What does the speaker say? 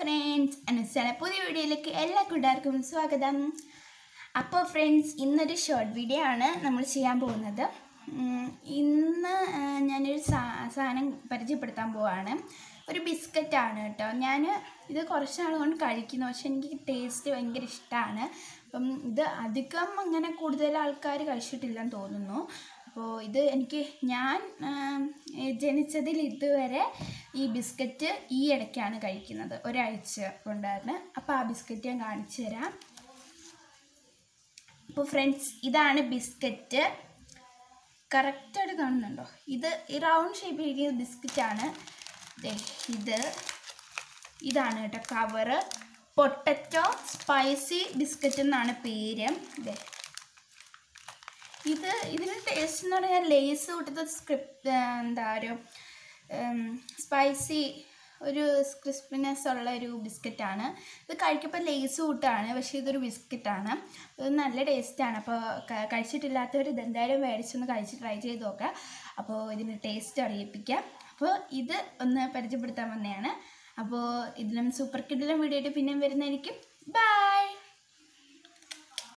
friends അനുസരണ പുതിയ വീഡിയോയിലേക്ക് എല്ലാ കൂട്ടുകാർക്കും സ്വാഗതം അപ്പോൾ ഫ്രണ്ട്സ് ഇന്നൊരു ഷോർട്ട് വീഡിയോ ആണ് നമ്മൾ ചെയ്യാൻ പോകുന്നത് ഉം, ഇന്ന് ആ, ഞാനൊരു സാ- സാധനം പരിചയപ്പെടുത്താൻ പോവാണ് ഒരു ബിസ്ക്കറ്റാണ് കേട്ടോ ഞാൻ ഇത് കുറച്ച് നാൾ കൊണ്ട് കഴിക്കുന്നു പക്ഷെ എനിക്ക് ടേസ്റ്റ് ഭയങ്കര ഇഷ്ടമാണ് അപ്പം ഇത് അധികം അങ്ങനെ കൂടുതൽ ആൾക്കാർ കഴിച്ചിട്ടില്ലെന്ന് തോന്നുന്നു അപ്പോൾ ഇത് എനിക്ക് ഞാൻ ആം, ഏ, ജനിച്ചതിൽ ഇതുവരെ ഈ ബിസ്ക്കറ്റ് ഈ ഇടയ്ക്കാണ് കഴിക്കുന്നത് ഒരാഴ്ച കൊണ്ടാണ് അപ്പോൾ ആ ബിസ്ക്കറ്റ് ഞാൻ കാണിച്ചു തരാം അപ്പോൾ ഫ്രണ്ട്സ് ഇതാണ് ബിസ്ക്കറ്റ് കറക്റ്റായിട്ട് കാണുന്നുണ്ടോ ഇത് ഈ റൗണ്ട് ഷേപ്പിലിരിക്കുന്ന ബിസ്ക്കറ്റാണ് ദേ ഇത് ഇതാണ് കേട്ടോ കവറ് പൊട്ടറ്റോ സ്പൈസി ബിസ്ക്കറ്റ് എന്നാണ് പേര് ദേ ഇത് ഇതിന് ടേസ്റ്റ് എന്ന് പറഞ്ഞാൽ ലേസ് കൂട്ടത്തെ സ്ക്രിപ്റ്റ് എന്താ ഒരു സ്പൈസി ഒരു ക്രിസ്പിനെസ് ഉള്ള ഒരു ബിസ്ക്കറ്റാണ് ഇത് കഴിക്കുമ്പോൾ ലേസ് കൂട്ടാണ് പക്ഷേ ഇതൊരു ബിസ്ക്കറ്റാണ് ഇത് നല്ല ടേസ്റ്റാണ് അപ്പോൾ ക- കഴിച്ചിട്ടില്ലാത്തവർ ഇതെന്തായാലും മേടിച്ചൊന്ന് കഴിച്ച് ട്രൈ ചെയ്ത് നോക്കുക അപ്പോൾ ഇതിൻ്റെ ടേസ്റ്റ് അറിയിപ്പിക്കാം അപ്പോൾ ഇത് ഒന്ന് പരിചയപ്പെടുത്താൻ വന്നതാണ് അപ്പോൾ ഇതിലും സൂപ്പർ കിഡിലും വീഡിയോ ആയിട്ട് പിന്നെയും വരുന്നതായിരിക്കും ബൈ